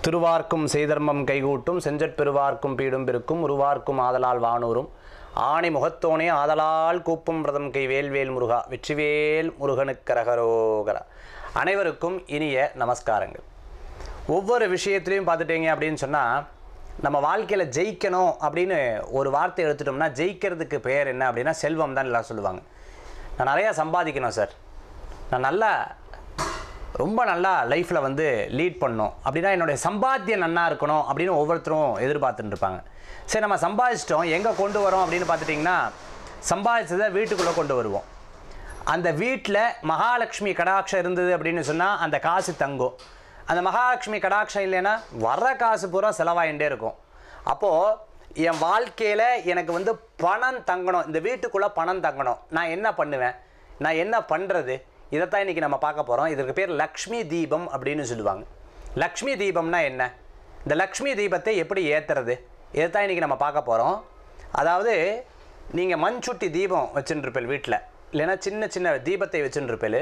திருவார்க்கும் செய்தர்மம் கைகூட்டும் செஞ்சற் பெருவார்க்கும் பீடும் பெருக்கும் உருவார்க்கும் ஆதலால் வானூரும் ஆணை முகத்தோனே ஆதலால் கூப்பும் பிரதம் கை வேல்வேல் முருகா வெற்றிவேல் முருகனுக்கரகரோகரா அனைவருக்கும் இனிய நமஸ்காரங்கள் ஒவ்வொரு விஷயத்துலையும் பார்த்துட்டீங்க அப்படின்னு சொன்னால் நம்ம வாழ்க்கையில் ஜெயிக்கணும் அப்படின்னு ஒரு வார்த்தை எடுத்துட்டோம்னா ஜெயிக்கிறதுக்கு பேர் என்ன அப்படின்னா செல்வம் தான் எல்லாம் சொல்லுவாங்க நான் நிறையா சம்பாதிக்கணும் சார் நான் நல்லா ரொம்ப நல்லா லைஃப்பில் வந்து லீட் பண்ணணும் அப்படின்னா என்னுடைய சம்பாத்தியம் நன்னா இருக்கணும் அப்படின்னு ஒவ்வொருத்தரும் எதிர்பார்த்துட்டு இருப்பாங்க சரி நம்ம சம்பாதிச்சிட்டோம் எங்கே கொண்டு வரோம் அப்படின்னு பார்த்துட்டிங்கன்னா சம்பாதிச்சதை வீட்டுக்குள்ளே கொண்டு வருவோம் அந்த வீட்டில் மகாலட்சுமி கடாட்சம் இருந்தது அப்படின்னு சொன்னால் அந்த காசு தங்கும் அந்த மகாலட்சுமி கடாட்சம் இல்லைன்னா வர்ற காசு பூரா செலவாயிட்டே இருக்கும் அப்போது என் வாழ்க்கையில் எனக்கு வந்து பணம் தங்கணும் இந்த வீட்டுக்குள்ளே பணம் தங்கணும் நான் என்ன பண்ணுவேன் நான் என்ன பண்ணுறது இதைத்தான் இன்றைக்கி நம்ம பார்க்க போகிறோம் இதற்கு பேர் லக்ஷ்மி தீபம் அப்படின்னு சொல்லுவாங்க லக்ஷ்மி தீபம்னா என்ன இந்த லக்ஷ்மி தீபத்தை எப்படி ஏற்றுறது இதைத்தான் இன்றைக்கி நம்ம பார்க்க போகிறோம் அதாவது நீங்கள் மண்சுட்டி தீபம் வச்சுருப்பேன் வீட்டில் இல்லைன்னா சின்ன சின்ன தீபத்தை வச்சுருப்பேன்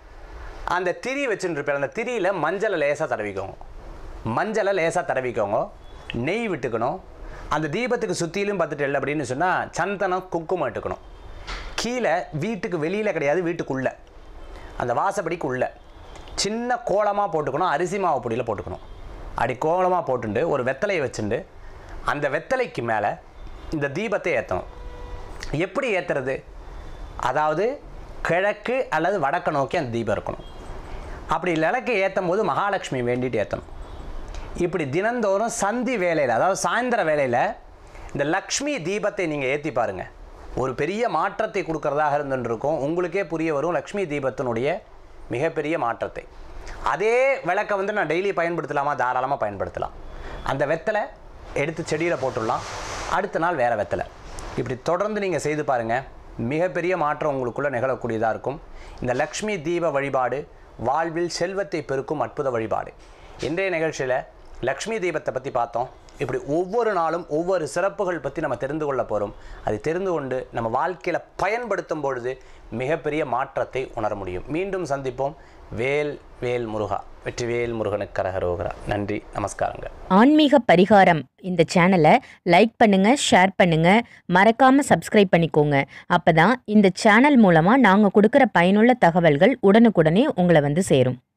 அந்த திரி வச்சுருப்பேன் அந்த திரியில் மஞ்சளை லேசாக தடவிக்கோங்க மஞ்சளை லேசாக தடவிக்கோங்க நெய் விட்டுக்கணும் அந்த தீபத்துக்கு சுற்றிலும் பார்த்துட்டு அப்படின்னு சொன்னால் சந்தனம் குங்குமம் இட்டுக்கணும் கீழே வீட்டுக்கு வெளியில் கிடையாது வீட்டுக்குள்ளே அந்த வாசப்படிக்கு உள்ள சின்ன கோலமாக போட்டுக்கணும் அரிசி மாவு பொடியில் போட்டுக்கணும் அப்படி கோலமாக போட்டுண்டு ஒரு வெத்தலையை வச்சுண்டு அந்த வெத்தலைக்கு மேலே இந்த தீபத்தை ஏற்றணும் எப்படி ஏற்றுறது அதாவது கிழக்கு அல்லது வடக்கு நோக்கி அந்த தீபம் இருக்கணும் அப்படி விளக்கு ஏற்றும் போது மகாலட்சுமி வேண்டிட்டு ஏற்றணும் இப்படி தினந்தோறும் சந்தி வேலையில் அதாவது சாயந்தர வேலையில் இந்த லக்ஷ்மி தீபத்தை நீங்கள் ஏற்றி பாருங்கள் ஒரு பெரிய மாற்றத்தை கொடுக்கறதாக இருந்துருக்கும் உங்களுக்கே புரிய வரும் லக்ஷ்மி தீபத்தினுடைய மிகப்பெரிய மாற்றத்தை அதே விளக்கை வந்து நான் டெய்லி பயன்படுத்தலாமா தாராளமாக பயன்படுத்தலாம் அந்த வெத்தலை எடுத்து செடியில் போட்டுடலாம் அடுத்த நாள் வேறு வெத்தலை இப்படி தொடர்ந்து நீங்கள் செய்து பாருங்கள் மிகப்பெரிய மாற்றம் உங்களுக்குள்ளே நிகழக்கூடியதாக இருக்கும் இந்த லக்ஷ்மி தீப வழிபாடு வாழ்வில் செல்வத்தை பெருக்கும் அற்புத வழிபாடு இன்றைய நிகழ்ச்சியில் லக்ஷ்மி தீபத்தை பற்றி பார்த்தோம் இப்படி ஒவ்வொரு நாளும் ஒவ்வொரு சிறப்புகள் பற்றி நம்ம தெரிந்து கொள்ள போகிறோம் அதை தெரிந்து கொண்டு நம்ம வாழ்க்கையில் பயன்படுத்தும் பொழுது மிகப்பெரிய மாற்றத்தை உணர முடியும் மீண்டும் சந்திப்போம் வேல் வேல் முருகா வெற்றிவேல் முருகனுக்கு கரகரோகரா நன்றி நமஸ்காரங்கள் ஆன்மீக பரிகாரம் இந்த சேனலை லைக் பண்ணுங்க ஷேர் பண்ணுங்க மறக்காம சப்ஸ்கிரைப் பண்ணிக்கோங்க அப்பதான் இந்த சேனல் மூலமா நாங்க கொடுக்குற பயனுள்ள தகவல்கள் உடனுக்குடனே உங்களை வந்து சேரும்